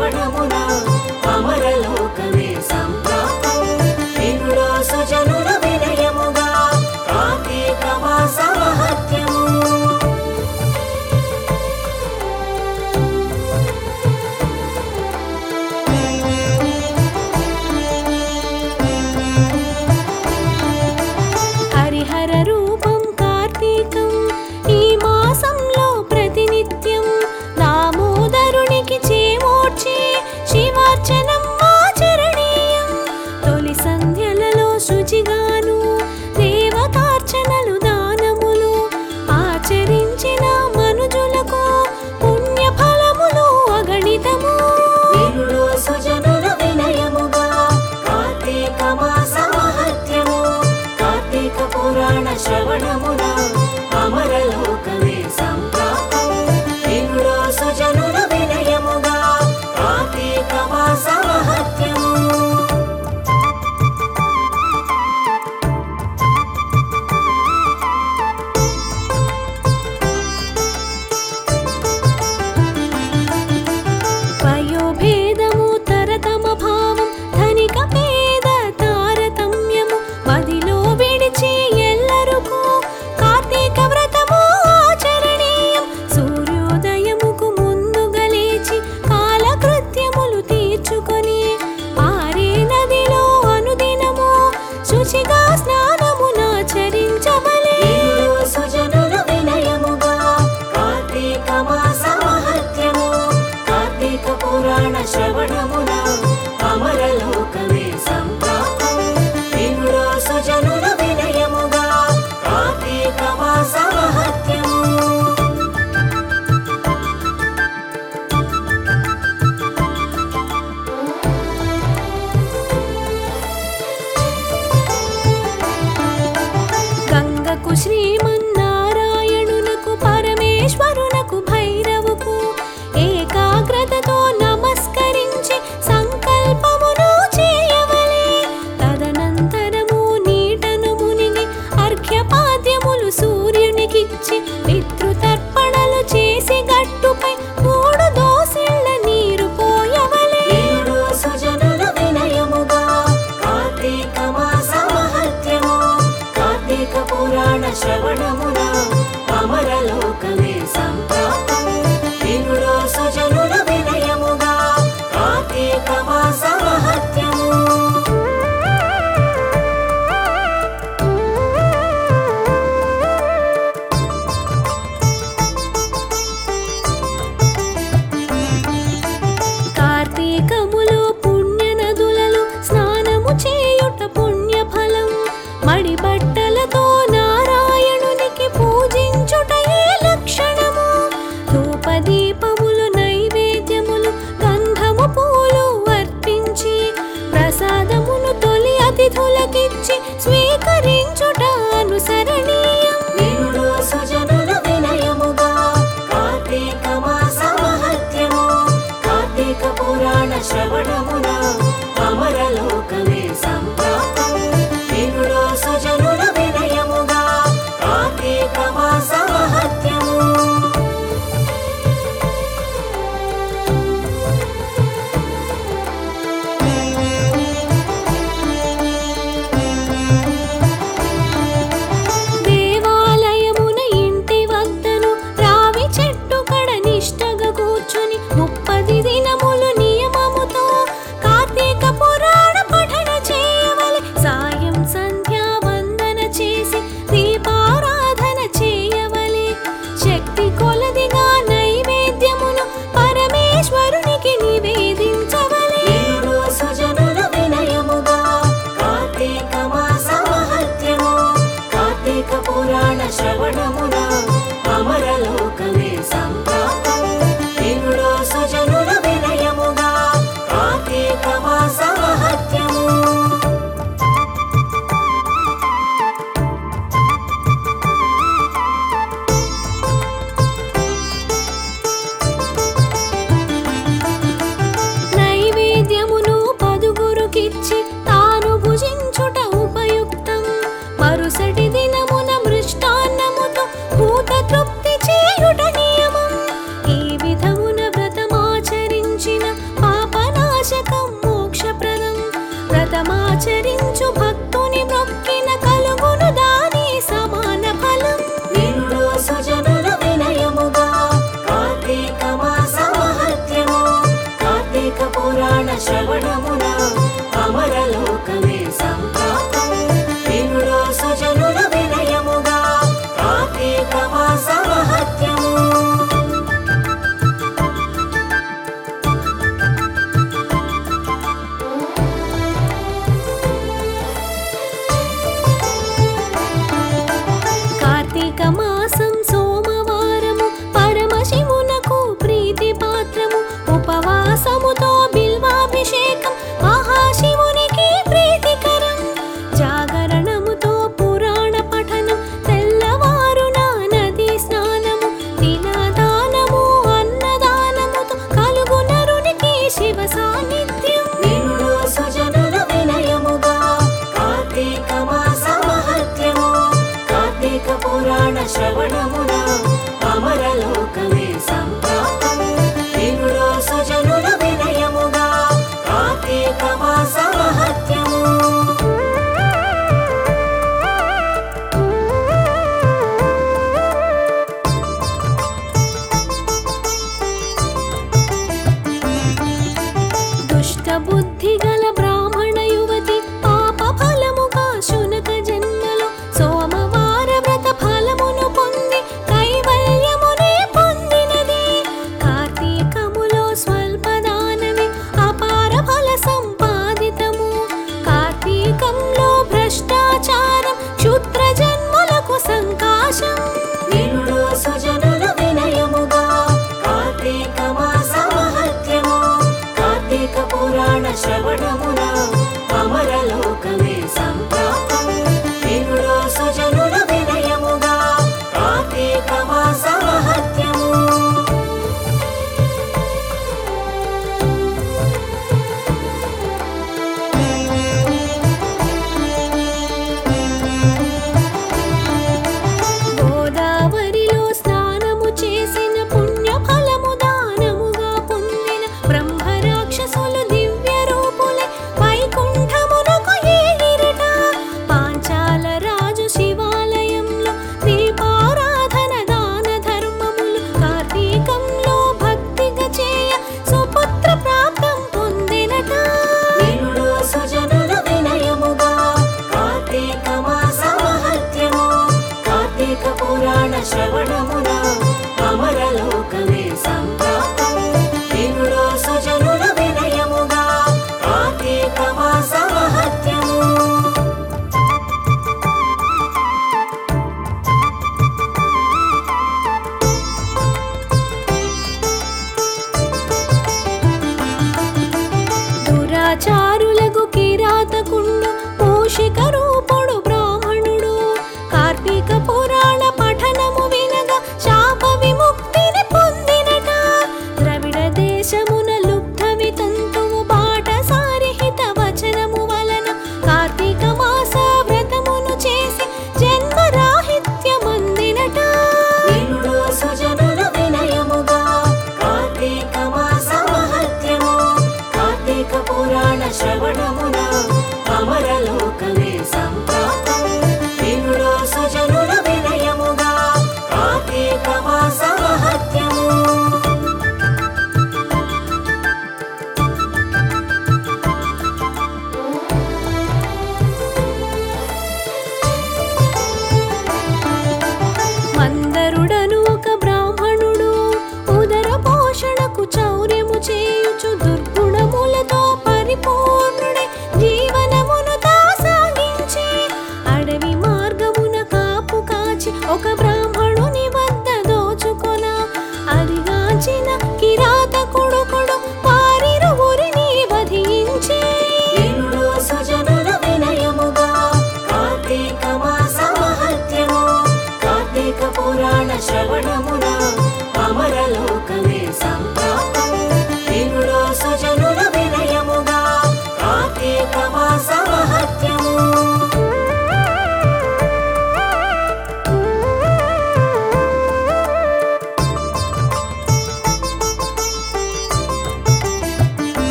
శ్రవణమున అమరలోకమే సంప్రాప్తం వినుడో సుజనుల వినయముగా కార్తీక మాస మహత్యము హరిహర రూపం కార్తీకం ఈ మాసంలో ప్రతినిత్యం దామోదరునికి చేమోడ్చి శివార్చనం ఆచరణీయం తొలి సంధ్యలలో శుచిగాను దేవతార్చనలు దానములు ఆచరించిన మనుజులకు పుణ్య ఫలములు అగణితము వినుడో సుజనుల వినయముగా కార్తీక మాస మహత్యము కార్తీక పురాణ శ్రవణమున అమరలోకమే సంప్రాప్తం వినుడో సుజనుల వినయముగా కార్తీక మాస మహత్యము వయోభేదము తరతమ భావం ధనిక పేద తారతమ్యము మదిలో విడిచి ఎల్లరుకు కార్తీక వ్రతము ఆచరణీయం సూర్యోదయముకు ముందుగా లేచి కాలకృత్యములు తీర్చుకొని పారే నదిలో అనుదినము శుచిగా స్నానమునాచరించవలే వినుడో సుజనుల వినయముగా కార్తీక మాస మహత్యము కార్తీక పురాణ శ్రవణమున అమరలోకమే సంప్రాప్తం వినుడో సుజనుల వినయముగా కార్తీక మాస మహత్యము గంగకు శ్రీమన్నారాయణునకు పరమేశ్వరునకు భైరవుకు ఏకాగ్రతతో నమస్కరించి సంకల్పమును చేయవలే తదనంతరము నీటను మునిగి అర్ఘ్యపాద్యములు సూర్యునికిచ్చి పితృతర్పణలు చేసి గట్టుపై మూడు దోసిళ్ల నీరు పోయవలే వినుడో సుజనుల వినయముగా కార్తీక మాస మహత్యము కార్తీక పురాణ శ్రవణమున అమరలోకమే సంప్రాప్తం వినుడో సుజనుల వినయముగా కార్తీక మాస మహత్యము కార్తీకములో పుణ్య నదులలో స్నానము చేయుట పుణ్య ఫలం మడి బట్టలతో నారాయణునికి పూజించుటయే లక్షణము ధూపదీపములు నైవేద్యములు గంధము పూలు అర్పించి ప్రసాదమును తొలి అతిథులకిచ్చి స్వీకరించుట అనుసరణీయం వినుడో సుజనుల వినయముగా కార్తీక మాస మహత్యము కార్తీక పురాణ శ్రవణమున అమరలోకమే సంప్రాప్తం వినుడో సుజనుల వినయముగా కార్తీక మాస మహత్యము దేవాలయమున ఇంటి వద్దను రావి చెట్టు కడ నిష్టగా కూర్చుని ముప్పది దినములు నియమముతో కార్తీక పురాణ శ్రవణమున అమరలోకమే సంప్రాప్తం వినుడో సుజనుల వినయముగా కార్తీక మాస మహత్యము కార్తీక మాసం సోమవారము పరమశివునకు ప్రీతి పాత్రము ఉపవాసముతో బిల్వాభిషేకం మహాశివునికి ప్రీతికరం జాగరణముతో పురాణ పఠనం తెల్లవారున నది స్నానము తిలదానము అన్నదానముతో కలుగు నరునికి శివ సాన్నిధ్యం వినుడు సుజనుల వినయముగా కార్తీక మాస మహత్యము కార్తీక పురాణ శ్రవణమున అమరలోకమే సంప్రాప్తం వినుడు సుజనుల వినయముగా కార్తీక మాస మహత్యము దుష్ట బుద్ధి గల బ్రాహ్మణ యువతి పాప ఫలముగా శునక జన్మలో సోమవార వ్రత ఫలమును పొంది కైవల్యమునే పొందినది కార్తీకములో స్వల్పదానమే అపార ఫల సంపాదితము కార్తీకంలో భ్రష్టాచారం క్షుద్ర జన్ములకు సంకాశం వినుడు సుజనుల వినయముగా కార్తీక మాస మహత్యము కార్తీక పురాణ శ్రవణమున అమరలోకమే సంప్రాప్తం వినుడు సుజనుల వినయముగా కార్తీక మాస మహత్యము గోదావరిలో స్నానము చేసిన పుణ్య ఫలము దానముగా పొందిన బ్రహ్మరాక్షసులు దివ్య రూపులే వైకుంఠమునకు ఏగిరట పాంచాల రాజు శివాలయంలో దీపారాధన దాన ధర్మములు కార్తీకంలో భక్తిగా చేయ సుపుత్ర ప్రాప్తం పొందినట వినుడు సుజనుల వినయముగా కార్తీక మాస మహత్యము కార్తీక పురాణ శ్రవణమున అమరలోకమే సంప్రాప్తం వినుడు సుజనుల వినయముగా కార్తీక మాస మహత్యము దురాచారులకు కిరాతకుండు పోషిక రూపుడు బ్రాహ్మణుడు కార్తీక పురాణ పఠనము వినగా శాప విముక్తిని పొందినట ద్రవిడ దేశమున లుబ్ధ వితంతువు బాట సారిహిత వచనము వలన కార్తీక మాస వ్రతమును చేసి జన్మ రాహిత్యమందినట వినుడు సుజనుల వినయముగా కార్తీక మాస మహత్యము కార్తీక పురాణ శ్రవణమున అమరలోకమే సంప్రాప్తం వినుడు సుజనుల వినయముగా కార్తీక మాస మహత్యము మందరుడను ఒక బ్రాహ్మణుడు ఉదర పోషణకు చౌర్యము చేయుచు దుర్గుణములతో పరిపూర్ణుడు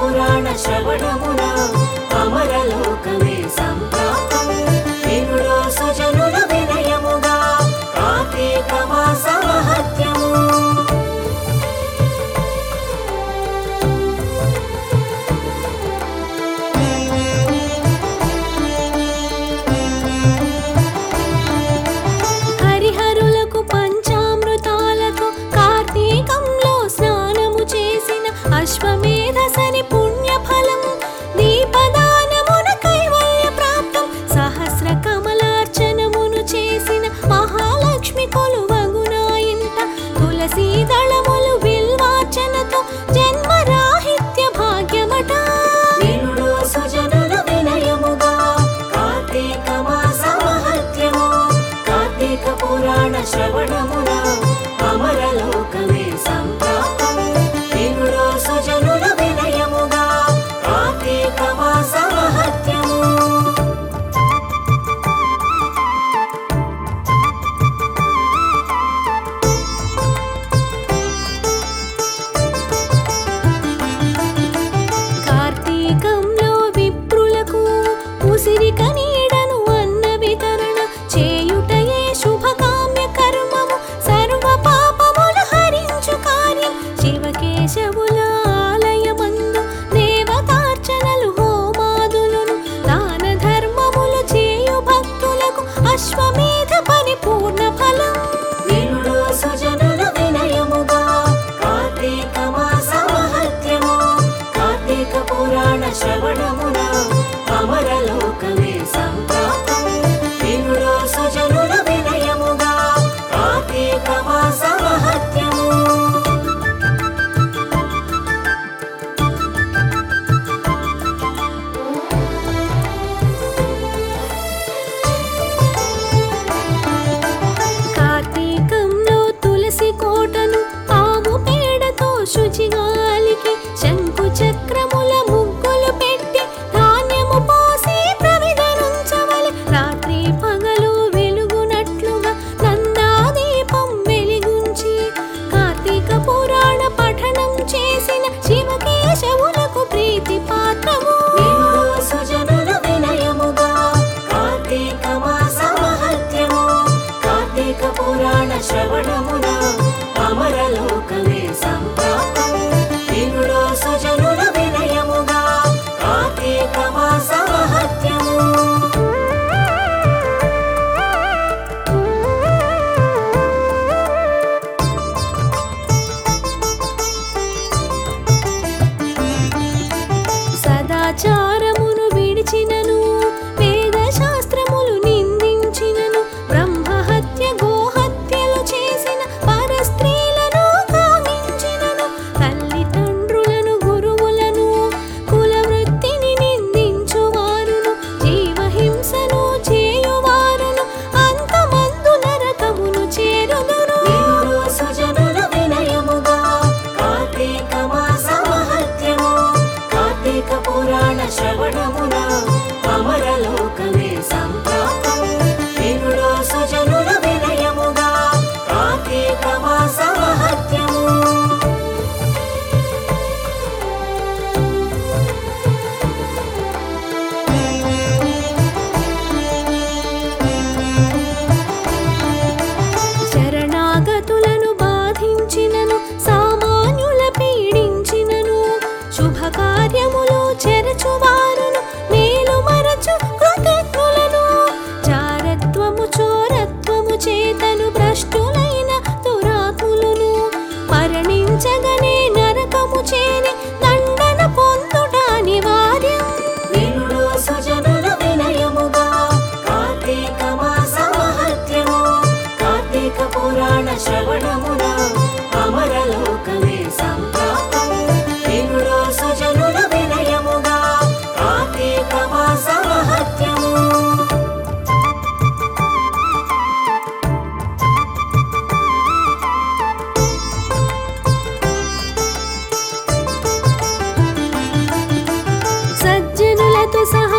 పురాణ శ్రవణమున అమరలోకమే సంప్రాప్తం వినుడో సుజనుల వినయముగా కార్తీక మాస మహత్యము హరిహరులకు పంచామృతాలతో కార్తీకంలో స్నానము చేసిన అశ్వమేధసని పుణ్యఫలం దీపదానమున కైవల్య ప్రాప్తం సహస్ర కమలార్చనమును చేసిన మహాలక్ష్మి కొలువగునా ఇంట తులసీ దళములు బిల్వార్చనతో జన్మరాహిత్య భాగ్యమట వినుడు సుజనుల వినయముగా కార్తీక మాస మహత్యము కార్తీక పురాణ శ్రవణమున అమరలోకమే సంప్రాప్తం వినుడు సుజనుల వినయముగా కార్తీక మాస మహత్యము కార్తీకంలో విప్రులకు ఉసిరిక నీడను అన్న వితరణ చేయుటయే శుభకామ్య కర్మము సర్వ పాపముల హరించు కార్యం శివకేశవుల ఆలయమందు దేవతార్చనలు హోమాదులను దాన ధర్మములు చేయు భక్తులకు అశ్వమేధ పరిపూర్ణ ఫలం వినుడు సుజనుల వినయముగా కార్తీక మాస మహత్యము కార్తీక పురాణ శ్రవణమున అమరలోకమే సంప్రాప్తం వినుడు సుజనుల వినయముగా కార్తీక మాస మహత్యము కార్తీకంలో తులసి కోటను ఆవు పేడతో శుచిగాలికి శంకు చక్రముల ముగ్గులు పెట్టి ధాన్యము పోసి ప్రమిదనుంచవలె రాత్రి పగలు వెలుగునట్లుగా నందాదీపం వెలిగుంచి కార్తీక పురాణ పఠనం చేసిన శివకేశవులకు ప్రీతి పాత్రము వినుడు సుజనుల వినయముగా కార్తీక మాస మహత్యము కార్తీక పురాణ శ్రవణమున అమరలోకమే సంప్రాప్తం వినుడు సుజనుల వినయముగా కార్తీక మాస మహత్యము సదాచారమును విడిచినను వేద శాస్త్రములు నిందించినను బ్రహ్మహత్య గోహత్యలు చేసిన పరస్త్రీలను కామించినను తల్లిదండ్రులను గురువులను కుల వృత్తిని నిందించువారును జీవహింసను చేయువారును అంతమందు నరకమును చేరుదురు వినుడు సుజనుల వినయముగా కార్తీక మాస మహత్యము కార్తీక పురాణ శ్రవణమున అమరలోకమే సంప్రాప్తం వినుడు సుజనుల వినయముగా కార్తీక మాస మహత్యము శరణాగతులను బాధించినను సామాన్యుల పీడించినను శుభకార్యములు చెరచువారును మేలు మరచు కృతజ్ఞులను చారత్వము చోరత్వము చేతను భ్రష్టులైన దురాత్ములను మరణించగనే నరకము చేరి దండన పొందుట అనివార్యం వినుడు సుజనుల వినయముగా కార్తీక మాస మహత్యము కార్తీక పురాణ శ్రవణమున అమరలోకమే సంప్రాప్తం వినుడు సుజనుల వినయముగా కార్తీక మాస మహత్యము సజ్జనులతో సహా